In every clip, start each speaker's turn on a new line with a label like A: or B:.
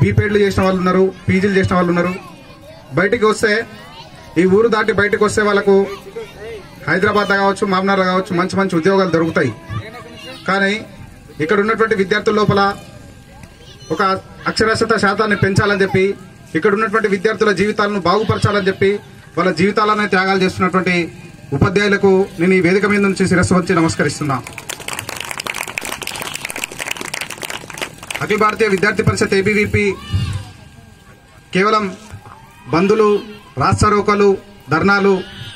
A: బీపేడ్లు చేసిన వాళ్ళు ఉన్నారు పీజీలు చేసిన వాళ్ళు ఉన్నారు బయటికి వస్తే ఈ ఊరు దాటి బయటకు వస్తే వాళ్ళకు హైదరాబాద్ కావచ్చు మామనార్ కావచ్చు మంచి మంచి ఉద్యోగాలు దొరుకుతాయి కానీ ఇక్కడ ఉన్నటువంటి విద్యార్థుల లోపల ఒక అక్షరాస్యత శాతాన్ని పెంచాలని చెప్పి ఇక్కడ ఉన్నటువంటి విద్యార్థుల జీవితాలను బాగుపరచాలని చెప్పి వాళ్ళ జీవితాలనే త్యాగాలు చేస్తున్నటువంటి ఉపాధ్యాయులకు నేను ఈ వేదిక మీద నుంచి శిరస్సు వంచి నమస్కరిస్తున్నా అఖిల భారతీయ విద్యార్థి పరిషత్ ఏబీవీపీ కేవలం బంధులు రాస్తారోకలు ధర్నాలు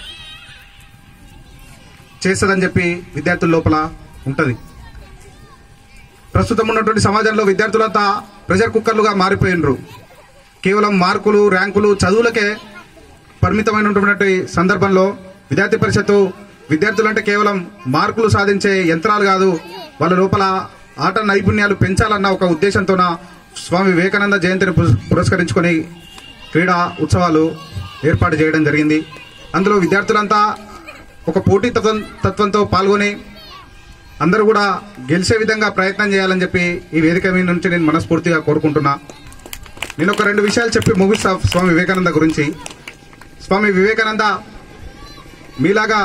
A: చేస్తుందని చెప్పి విద్యార్థుల లోపల ఉంటది ప్రస్తుతం ఉన్నటువంటి సమాజంలో విద్యార్థులంతా ప్రెషర్ కుక్కర్లుగా మారిపోయినరు కేవలం మార్కులు ర్యాంకులు చదువులకే పరిమితమైనటువంటి సందర్భంలో విద్యార్థి పరిషత్తు విద్యార్థులంటే కేవలం మార్కులు సాధించే యంత్రాలు కాదు వాళ్ళ లోపల ఆట నైపుణ్యాలు పెంచాలన్న ఒక ఉద్దేశంతోన స్వామి వివేకానంద జయంతిని పురస్- పురస్కరించుకొని క్రీడా ఉత్సవాలు ఏర్పాటు చేయడం జరిగింది అందులో విద్యార్థులంతా ఒక పోటీ తత్వం తత్వంతో పాల్గొని అందరూ కూడా గెలిచే విధంగా ప్రయత్నం చేయాలని చెప్పి ఈ వేదిక మీద నుంచి నేను మనస్ఫూర్తిగా కోరుకుంటున్నా నేను ఒక రెండు విషయాలు చెప్పి ముగిస్తా స్వామి వివేకానంద గురించి స్వామి వివేకానంద మీలాగా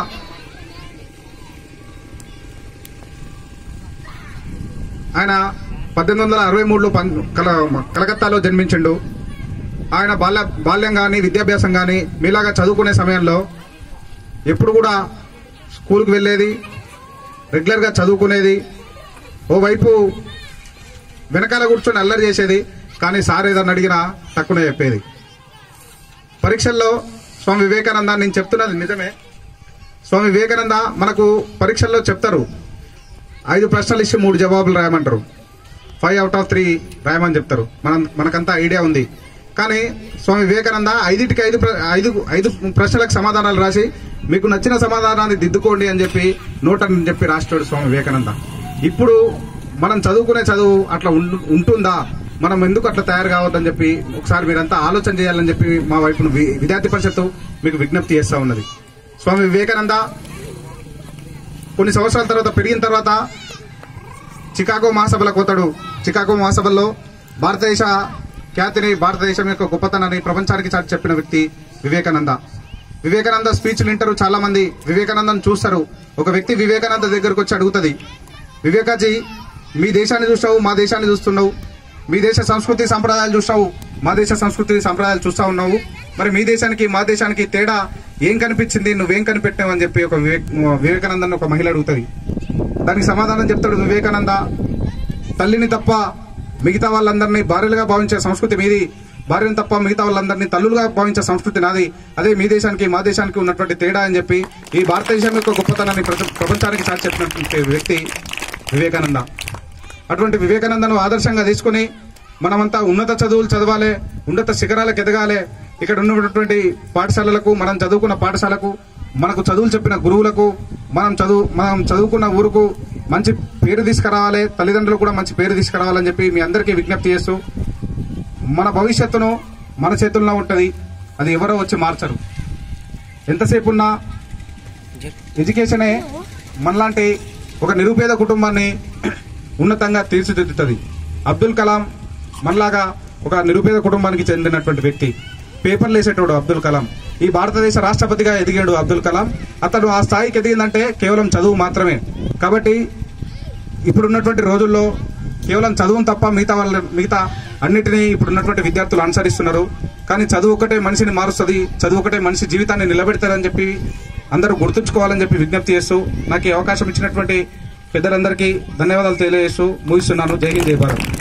A: ఆయన పద్దెనిమిది వందల అరవై మూడులో పం- కల కలకత్తాలో జన్మించిండు ఆయన బాల్య బాల్యం కానీ విద్యాభ్యాసం కానీ మీలాగా చదువుకునే సమయంలో ఎప్పుడు కూడా స్కూల్కి వెళ్ళేది రెగ్యులర్గా చదువుకునేది ఓవైపు వెనకాల కూర్చొని అల్లరి చేసేది కానీ సార్ ఏదన్నా అడిగినా తక్కువనే చెప్పేది పరీక్షల్లో స్వామి వివేకానంద నేను చెప్తున్నది నిజమే స్వామి వివేకానంద మనకు పరీక్షల్లో చెప్తారు ఐదు ప్రశ్నలు ఇచ్చి మూడు జవాబులు రాయమంటారు ఫైవ్ అవుట్ ఆఫ్ త్రీ రాయమని చెప్తారు మనం మనకంతా ఐడియా ఉంది కానీ స్వామి వివేకానంద ఐదింటికి ఐదు ప్ర- ఐదు ఐదు ప్రశ్నలకు సమాధానాలు రాసి మీకు నచ్చిన సమాధానాన్ని దిద్దుకోండి అని చెప్పి నోట్ అని చెప్పి రాస్తాడు స్వామి వివేకానంద ఇప్పుడు మనం చదువుకునే చదువు అట్లా ఉండు- ఉంటుందా మనం ఎందుకు అట్లా తయారు కావద్దని చెప్పి ఒకసారి మీరంతా ఆలోచన చేయాలని చెప్పి మా వైపు విద్యార్థి పరిషత్తు మీకు విజ్ఞప్తి చేస్తా ఉన్నది స్వామి వివేకానంద కొన్ని సంవత్సరాల తర్వాత పెరిగిన తర్వాత చికాగో మహాసభలకు పోతాడు చికాగో మహాసభల్లో భారతదేశ ఖ్యాతిని భారతదేశం యొక్క గొప్పతనాన్ని ప్రపంచానికి చాటి చెప్పిన వ్యక్తి వివేకానంద వివేకానంద స్పీచ్లు వింటారు చాలా మంది వివేకానందను చూస్తారు ఒక వ్యక్తి వివేకానంద దగ్గరకు వచ్చి అడుగుతుంది వివేకాజీ మీ దేశాన్ని చూస్తావు మా దేశాన్ని చూస్తున్నావు మీ దేశ సంస్కృతి సంప్రదాయాలు చూస్తావు మా దేశ సంస్కృతి సంప్రదాయాలు చూస్తా ఉన్నావు మరి మీ దేశానికి మా దేశానికి తేడా ఏం కనిపించింది నువ్వేం కనిపెట్టావు అని చెప్పి ఒక వివేక్ వివేకానందన్ ఒక మహిళ అడుగుతుంది దానికి సమాధానం చెప్తాడు వివేకానంద తల్లిని తప్ప మిగతా వాళ్ళందరినీ భార్యలుగా భావించే సంస్కృతి మీది భార్యను తప్ప మిగతా వాళ్ళందరినీ తల్లులుగా భావించే సంస్కృతి నాది అదే మీ దేశానికి మా దేశానికి ఉన్నటువంటి తేడా అని చెప్పి ఈ భారతదేశం యొక్క గొప్పతనాన్ని ప్రపంచ- ప్రపంచానికి చాటి చెప్పినటువంటి వ్యక్తి వివేకానంద అటువంటి వివేకానందను ఆదర్శంగా తీసుకుని మనమంతా ఉన్నత చదువులు చదవాలి ఉన్నత శిఖరాలకు ఎదగాలి ఇక్కడ ఉన్నటువంటి పాఠశాలలకు మనం చదువుకున్న పాఠశాలకు మనకు చదువులు చెప్పిన గురువులకు మనం చదువు మనం చదువుకున్న ఊరుకు మంచి పేరు తీసుకురావాలి తల్లిదండ్రులు కూడా మంచి పేరు తీసుకురావాలని చెప్పి మీ అందరికీ విజ్ఞప్తి చేస్తూ మన భవిష్యత్తును మన చేతుల్లో ఉంటది అది ఎవరో వచ్చి మార్చరు ఎంతసేపు ఉన్నా ఎడ్యుకేషనే మనలాంటి ఒక నిరుపేద కుటుంబాన్ని ఉన్నతంగా తీర్చిదిద్దుతుంది అబ్దుల్ కలాం మనలాగా ఒక నిరుపేద కుటుంబానికి చెందినటువంటి వ్యక్తి పేపర్లు వేసేటోడు అబ్దుల్ కలాం ఈ భారతదేశ రాష్ట్రపతిగా ఎదిగాడు అబ్దుల్ కలాం అతడు ఆ స్థాయికి ఎదిగిందంటే కేవలం చదువు మాత్రమే కాబట్టి ఇప్పుడున్నటువంటి రోజుల్లో కేవలం చదువును తప్ప మిగతా వాళ్ళ మిగతా అన్నిటినీ ఇప్పుడున్నటువంటి విద్యార్థులు అనుసరిస్తున్నారు కానీ చదువు ఒకటే మనిషిని మారుస్తుంది చదువు ఒకటే మనిషి జీవితాన్ని నిలబెడతారని చెప్పి అందరూ గుర్తుంచుకోవాలని చెప్పి విజ్ఞప్తి చేస్తూ నాకు ఈ అవకాశం ఇచ్చినటువంటి పెద్దలందరికీ ధన్యవాదాలు తెలియజేస్తూ ముగిస్తున్నాను జై హింద్ జై భారత్